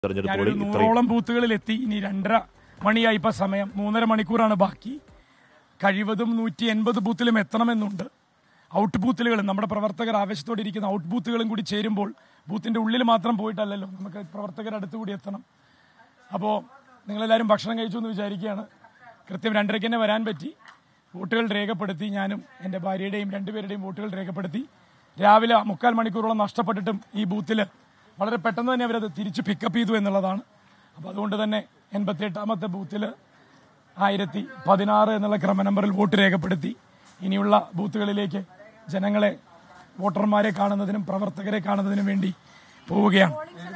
തെരഞ്ഞെടുപ്പുകളിൽ ഞാനൊരു ഇത്രയും നൂറോളം ബൂത്തുകളിൽ എത്തി ഇനി രണ്ടര മണിയായി ഇപ്പൊ സമയം മൂന്നര മണിക്കൂറാണ് ബാക്കി കഴിവതും നൂറ്റി എൺപത് ബൂത്തിലും എത്തണമെന്നുണ്ട് ഔട്ട് ബൂത്തുകളും നമ്മുടെ പ്രവർത്തകർ ആവേശത്തോടെ ഇരിക്കുന്ന ഔട്ട് ബൂത്തുകളും കൂടി ചേരുമ്പോൾ ബൂത്തിന്റെ ഉള്ളിൽ മാത്രം പോയിട്ടല്ലല്ലോ നമുക്ക് പ്രവർത്തകർ അടുത്തുകൂടി എത്തണം അപ്പോൾ നിങ്ങളെല്ലാവരും ഭക്ഷണം കഴിച്ചു എന്ന് വിചാരിക്കുകയാണ് കൃത്യം രണ്ടരയ്ക്ക് തന്നെ വരാൻ പറ്റി വോട്ടുകൾ രേഖപ്പെടുത്തി ഞാനും എൻ്റെ ഭാര്യയുടെയും രണ്ടുപേരുടെയും വോട്ടുകൾ രേഖപ്പെടുത്തി രാവിലെ മുക്കാൽ മണിക്കൂറോളം നഷ്ടപ്പെട്ടിട്ടും ഈ ബൂത്തിൽ വളരെ പെട്ടെന്ന് തന്നെ അവരത് തിരിച്ച് പിക്കപ്പ് ചെയ്തു എന്നുള്ളതാണ് അപ്പോൾ അതുകൊണ്ട് തന്നെ എൺപത്തി എട്ടാമത്തെ ബൂത്തിൽ ആയിരത്തി പതിനാറ് എന്നുള്ള ക്രമ നമ്പറിൽ വോട്ട് രേഖപ്പെടുത്തി ഇനിയുള്ള ബൂത്തുകളിലേക്ക് ജനങ്ങളെ വോട്ടർമാരെ കാണുന്നതിനും പ്രവർത്തകരെ കാണുന്നതിനും വേണ്ടി പോവുകയാണ്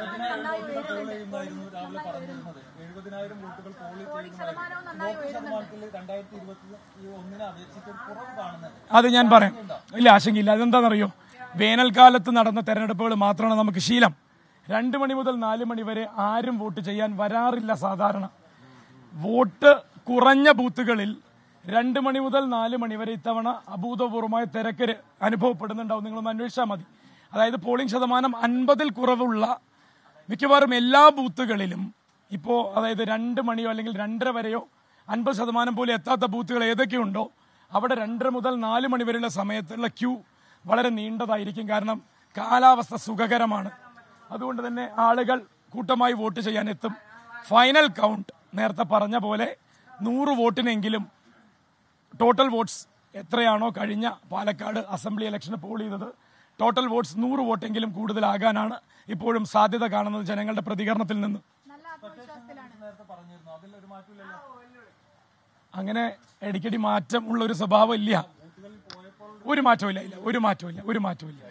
അത് ഞാൻ പറയാം ഇല്ല ആശങ്കയില്ല അതെന്താണെന്നറിയോ വേനൽക്കാലത്ത് നടന്ന തെരഞ്ഞെടുപ്പുകൾ മാത്രമാണ് നമുക്ക് ശീലം രണ്ട് മണി മുതൽ നാല് മണി വരെ ആരും വോട്ട് ചെയ്യാൻ വരാറില്ല സാധാരണ വോട്ട് കുറഞ്ഞ ബൂത്തുകളിൽ രണ്ട് മണി മുതൽ നാല് മണി വരെ ഇത്തവണ അഭൂതപൂർവമായ തിരക്ക് അനുഭവപ്പെടുന്നുണ്ടാവും നിങ്ങളൊന്ന് അന്വേഷിച്ചാൽ മതി അതായത് പോളിംഗ് ശതമാനം അൻപതിൽ കുറവുള്ള മിക്കവാറും എല്ലാ ബൂത്തുകളിലും ഇപ്പോൾ അതായത് രണ്ട് മണിയോ അല്ലെങ്കിൽ രണ്ടര വരെയോ അൻപത് ശതമാനം പോലും എത്താത്ത ബൂത്തുകൾ ഏതൊക്കെയുണ്ടോ അവിടെ രണ്ടര മുതൽ നാല് മണി വരെയുള്ള സമയത്തുള്ള ക്യൂ വളരെ നീണ്ടതായിരിക്കും കാരണം കാലാവസ്ഥ സുഖകരമാണ് അതുകൊണ്ട് തന്നെ ആളുകൾ കൂട്ടമായി വോട്ട് ചെയ്യാൻ എത്തും ഫൈനൽ കൗണ്ട് നേരത്തെ പറഞ്ഞ പോലെ നൂറ് വോട്ടിനെങ്കിലും ടോട്ടൽ വോട്ട്സ് എത്രയാണോ കഴിഞ്ഞ പാലക്കാട് അസംബ്ലി ഇലക്ഷന് പോൾ ചെയ്തത് ടോട്ടൽ വോട്ട്സ് നൂറ് വോട്ടെങ്കിലും കൂടുതലാകാനാണ് ഇപ്പോഴും സാധ്യത കാണുന്നത് ജനങ്ങളുടെ പ്രതികരണത്തിൽ നിന്ന് നല്ല ആത്മവിശ്വാസത്തിലാണ് അങ്ങനെ ഇടയ്ക്കടി മാറ്റം ഉള്ള ഒരു സ്വഭാവം ഇല്ല ഒരു മാറ്റവും ഇല്ല ഇല്ല ഒരു മാറ്റവും ഇല്ല ഒരു മാറ്റവും ഇല്ല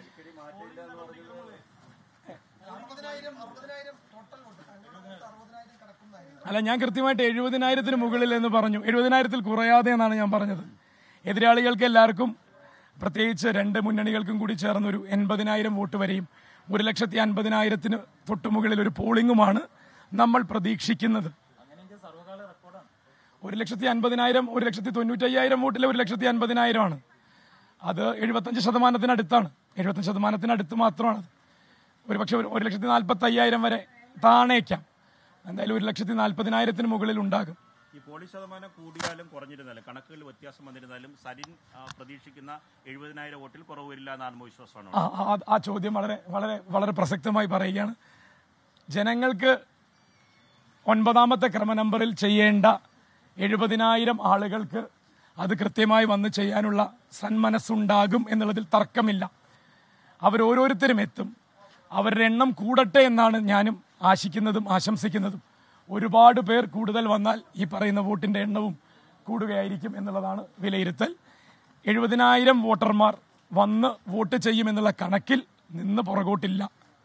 അല്ല ഞാൻ കൃത്യമായിട്ട് എഴുപതിനായിരത്തിന് മുകളിൽ എന്ന് പറഞ്ഞു എഴുപതിനായിരത്തിൽ കുറയാതെ എന്നാണ് ഞാൻ പറഞ്ഞത് എതിരാളികൾക്ക് എല്ലാവർക്കും പ്രത്യേകിച്ച് രണ്ട് മുന്നണികൾക്കും കൂടി ചേർന്ന് ഒരു എൺപതിനായിരം വോട്ട് വരെയും ഒരു ലക്ഷത്തി അൻപതിനായിരത്തിന് തൊട്ടു മുകളിൽ ഒരു പോളിംഗുമാണ് നമ്മൾ പ്രതീക്ഷിക്കുന്നത് ഒരു ലക്ഷത്തി അൻപതിനായിരം ഒരു ലക്ഷത്തി തൊണ്ണൂറ്റയ്യായിരം വോട്ടിലെ ഒരു ലക്ഷത്തി അൻപതിനായിരമാണ് അത് എഴുപത്തഞ്ച് ശതമാനത്തിനടുത്താണ് എഴുപത്തഞ്ച് ശതമാനത്തിനടുത്ത് മാത്രമാണ് ഒരു പക്ഷേ ഒരു- ഒരു ലക്ഷത്തി നാൽപ്പത്തി അയ്യായിരം വരെ താണേക്കാം എന്തായാലും ഒരു ലക്ഷത്തി നാൽപ്പതിനായിരത്തിന് മുകളിൽ ഉണ്ടാകും ഈ പോളിംഗ് ശതമാനം കൂടിയാലും കുറഞ്ഞിരുന്നാലും കണക്കുകളിൽ വ്യത്യാസം വന്നിരുന്നാലും സരിൻ ആ, പ്രതീക്ഷിക്കുന്ന എഴുപതിനായിരം വോട്ടിൽ കുറവ് വരില്ല എന്ന ആത്മവിശ്വാസമാണ് ആ ആ- ആ ചോദ്യം വളരെ വളരെ വളരെ പ്രസക്തമായി പറയുകയാണ് ജനങ്ങൾക്ക് ഒൻപതാമത്തെ ക്രമ നമ്പറിൽ ചെയ്യേണ്ട എഴുപതിനായിരം ആളുകൾക്ക് അത് കൃത്യമായി വന്ന് ചെയ്യാനുള്ള സന്മനസ്സുണ്ടാകും എന്നുള്ളതിൽ തർക്കമില്ല അവരോരോരുത്തരും എത്തും അവരുടെ എണ്ണം കൂടട്ടെ എന്നാണ് ഞാനും ആശിക്കുന്നതും ആശംസിക്കുന്നതും ഒരുപാട് പേർ കൂടുതൽ വന്നാൽ ഈ പറയുന്ന വോട്ടിന്റെ എണ്ണവും കൂടുകയായിരിക്കും എന്നുള്ളതാണ് വിലയിരുത്തൽ എഴുപതിനായിരം വോട്ടർമാർ വന്ന് വോട്ട് ചെയ്യുമെന്നുള്ള കണക്കിൽ നിന്ന് പുറകോട്ടില്ല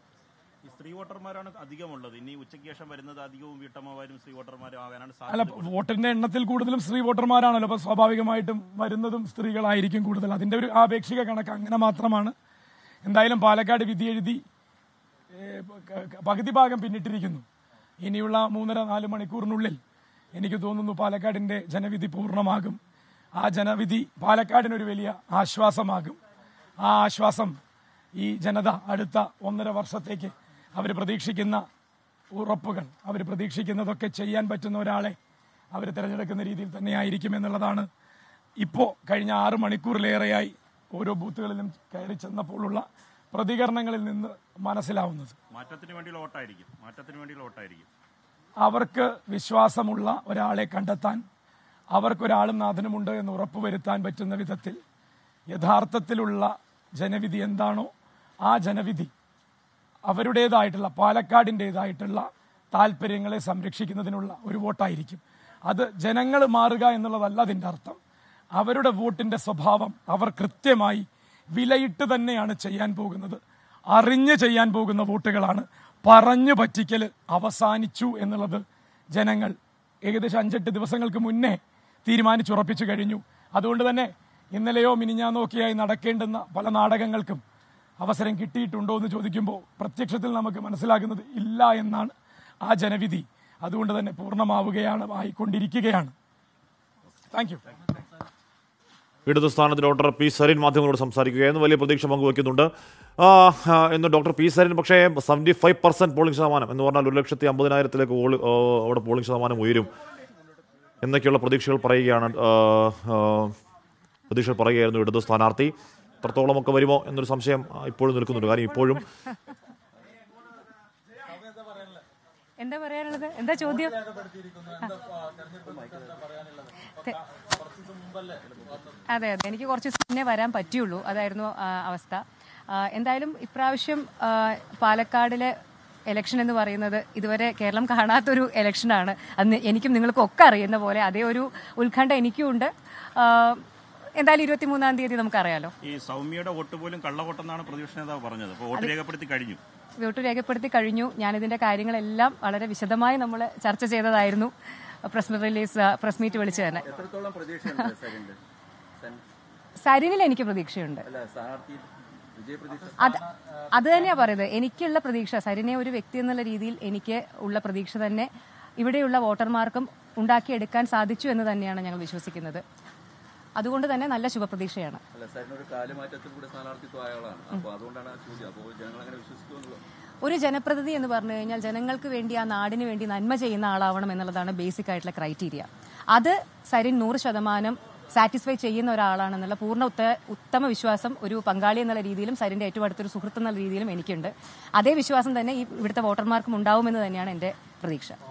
ഈ സ്ത്രീ വോട്ടർമാരാണ് അധികമുള്ളത് ഇനി ഉച്ചയ്ക്ക് ശേഷം വരുന്നത് അധികവും വീട്ടമ്മമാരും സ്ത്രീ വോട്ടർമാരും ആകാനാണ് അല്ല സാധ്യത വോട്ടിന്റെ എണ്ണത്തിൽ കൂടുതലും സ്ത്രീ വോട്ടർമാരാണല്ലോ അപ്പൊ സ്വാഭാവികമായിട്ടും വരുന്നതും സ്ത്രീകളായിരിക്കും കൂടുതൽ അതിന്റെ ഒരു ആപേക്ഷിക കണക്ക് അങ്ങനെ മാത്രമാണ് എന്തായാലും പാലക്കാട് വിധി എഴുതി ഏഹ്, ക- ക- പകുതി ഭാഗം പിന്നിട്ടിരിക്കുന്നു ഇനിയുള്ള മൂന്നര നാല് മണിക്കൂറിനുള്ളിൽ എനിക്ക് തോന്നുന്നു പാലക്കാടിന്റെ ജനവിധി പൂർണ്ണമാകും ആ ജനവിധി പാലക്കാടിനൊരു വലിയ ആശ്വാസമാകും ആ ആശ്വാസം ഈ ജനത അടുത്ത ഒന്നര വർഷത്തേക്ക് അവർ പ്രതീക്ഷിക്കുന്ന ഉറപ്പുകൾ അവർ പ്രതീക്ഷിക്കുന്നതൊക്കെ ചെയ്യാൻ പറ്റുന്ന ഒരാളെ അവർ തിരഞ്ഞെടുക്കുന്ന രീതിയിൽ തന്നെയായിരിക്കും എന്നുള്ളതാണ് ഇപ്പോൾ കഴിഞ്ഞ ആറ് മണിക്കൂറിലേറെയായി ഓരോ ബൂത്തുകളിലും കയറി ചെന്നപ്പോഴുള്ള പ്രതികരണങ്ങളിൽ നിന്ന് മനസ്സിലാവുന്നത് മാറ്റത്തിന് വേണ്ടിയുള്ള വോട്ടായിരിക്കും മാറ്റത്തിന് വേണ്ടിയുള്ള വോട്ടായിരിക്കും അവർക്ക് വിശ്വാസമുള്ള ഒരാളെ കണ്ടെത്താൻ അവർക്കൊരാളും നാഥനുമുണ്ട് എന്ന് ഉറപ്പുവരുത്താൻ പറ്റുന്ന വിധത്തിൽ യഥാർത്ഥത്തിലുള്ള ജനവിധി എന്താണോ ആ ജനവിധി അവരുടേതായിട്ടുള്ള പാലക്കാടിൻ്റെതായിട്ടുള്ള താല്പര്യങ്ങളെ സംരക്ഷിക്കുന്നതിനുള്ള ഒരു വോട്ടായിരിക്കും അത് ജനങ്ങൾ മാറുക എന്നുള്ളതല്ല അതിൻ്റെ അർത്ഥം അവരുടെ വോട്ടിന്റെ സ്വഭാവം അവർ കൃത്യമായി വിലയിട്ട് തന്നെയാണ് ചെയ്യാൻ പോകുന്നത് അറിഞ്ഞ് ചെയ്യാൻ പോകുന്ന വോട്ടുകളാണ് പറഞ്ഞു പറ്റിക്കൽ അവസാനിച്ചു എന്നുള്ളത് ജനങ്ങൾ ഏകദേശം അഞ്ചെട്ട് ദിവസങ്ങൾക്ക് മുന്നേ തീരുമാനിച്ചുറപ്പിച്ചു കഴിഞ്ഞു അതുകൊണ്ട് തന്നെ ഇന്നലെയോ മിനിഞ്ഞാന്നോ ഒക്കെയായി നടക്കേണ്ടുന്ന പല നാടകങ്ങൾക്കും അവസരം കിട്ടിയിട്ടുണ്ടോ എന്ന് ചോദിക്കുമ്പോൾ പ്രത്യക്ഷത്തിൽ നമുക്ക് മനസ്സിലാകുന്നത് ഇല്ല എന്നാണ് ആ ജനവിധി അതുകൊണ്ട് തന്നെ പൂർണ്ണമാവുകയാണ് ആയിക്കൊണ്ടിരിക്കുകയാണ് താങ്ക് യു ഇടതു സ്ഥാനത്ത് ഡോക്ടർ പി സരിൻ മാധ്യമങ്ങളോട് സംസാരിക്കുകയായിരുന്നു വലിയ പ്രതീക്ഷ പങ്കുവയ്ക്കുന്നുണ്ട് ആ, ആ, എന്ന് ഡോക്ടർ പി സരിൻ പക്ഷേ സെവൻറ്റി ഫൈവ് പെർസെന്റ് പോളിംഗ് ശതമാനം എന്ന് പറഞ്ഞാൽ ഒരു ലക്ഷത്തി അമ്പതിനായിരത്തിലേക്ക് പോളി- ആ, അവിടെ പോളിംഗ് ശതമാനം ഉയരും എന്നൊക്കെയുള്ള പ്രതീക്ഷകൾ പറയുകയാണ് ആ, ആ, പ്രതീക്ഷകൾ പറയുകയായിരുന്നു ഇടതു സ്ഥാനാർത്ഥി എത്രത്തോളമൊക്കെ വരുമോ എന്നൊരു സംശയം ആ, ഇപ്പോഴും നിൽക്കുന്നുണ്ട് കാര്യം ഇപ്പോഴും എന്താ പറയാനുള്ളത് എന്താ ചോദ്യം തെ- അതെ അതെ എനിക്ക് കുറച്ച് മുന്നേ വരാൻ പറ്റിയുള്ളൂ അതായിരുന്നു ആ, അവസ്ഥ ആ, എന്തായാലും ഇപ്രാവശ്യം ആ, പാലക്കാടിലെ ഇലക്ഷൻ എന്ന് പറയുന്നത് ഇതുവരെ കേരളം കാണാത്തൊരു ഇലക്ഷനാണ് അന്ന് എനിക്കും നിങ്ങൾക്കും ഒക്കെ അറിയുന്ന പോലെ അതേ ഒരു ഉത്കണ്ഠ എനിക്കും ഉണ്ട് ആ, എന്തായാലും ഇരുപത്തി മൂന്നാം തീയതി നമുക്കറിയാലോ ഈ സൗമ്യയുടെ വോട്ട് പോലും കള്ളവോട്ടെന്നാണ് പ്രതിപക്ഷ നേതാവ് പറഞ്ഞത് അപ്പോൾ വോട്ട് രേഖപ്പെടുത്തി കഴിഞ്ഞു വോട്ട് രേഖപ്പെടുത്തി കഴിഞ്ഞു ഞാനിതിന്റെ കാര്യങ്ങളെല്ലാം വളരെ വിശദമായി നമ്മൾ ചർച്ച ചെയ്തതായിരുന്നു പ്രസ് റിലീസ് പ്രസ് മീറ്റ് വിളിച്ച് തന്നെ എത്രത്തോളം പ്രതീക്ഷയുണ്ട് സരിന്റെ സരിനിൽ എനിക്ക് പ്രതീക്ഷയുണ്ട് അല്ല സ്ഥാനാർത്ഥി വിജയപ്രതീക്ഷ അത് അത് തന്നെയാ പറയുന്നത് എനിക്കുള്ള പ്രതീക്ഷ സരിനെ ഒരു വ്യക്തി എന്നുള്ള രീതിയിൽ എനിക്ക് ഉള്ള പ്രതീക്ഷ തന്നെ ഇവിടെയുള്ള വോട്ടർമാർക്കും ഉണ്ടാക്കിയെടുക്കാൻ സാധിച്ചു എന്ന് തന്നെയാണ് ഞങ്ങൾ വിശ്വസിക്കുന്നത് അതുകൊണ്ട് തന്നെ നല്ല ശുഭപ്രതീക്ഷയാണ് അല്ല സരിന് ഒരു കാലുമാറ്റത്തിൽ കൂടെ സ്ഥാനാർത്ഥിത്വം ആയ ആളാണ് അപ്പോൾ അതുകൊണ്ടാണ് ആ ചോദ്യം അപ്പോൾ ജനങ്ങൾ അങ്ങനെ വിശ്വസിക്കുമെന്നുള്ളത് ഒരു ജനപ്രതിനിധി എന്ന് പറഞ്ഞു കഴിഞ്ഞാൽ ജനങ്ങൾക്ക് വേണ്ടി ആ നാടിന് വേണ്ടി നന്മ ചെയ്യുന്ന ആളാവണം എന്നുള്ളതാണ് ബേസിക് ആയിട്ടുള്ള ക്രൈറ്റീരിയ അത് സരിൻ നൂറ് ശതമാനം സാറ്റിസ്ഫൈ ചെയ്യുന്ന ഒരാളാണെന്നുള്ള പൂർണ്ണ ഉത്ത ഉത്തമ വിശ്വാസം ഒരു പങ്കാളി എന്നുള്ള രീതിയിലും സരിന്റെ ഏറ്റവും അടുത്തൊരു സുഹൃത്ത് എന്നുള്ള രീതിയിലും എനിക്കുണ്ട് അതേ വിശ്വാസം തന്നെ ഈ ഇവിടുത്തെ വോട്ടർമാർക്കും ഉണ്ടാവുമെന്ന് തന്നെയാണ് എന്റെ പ്രതീക്ഷ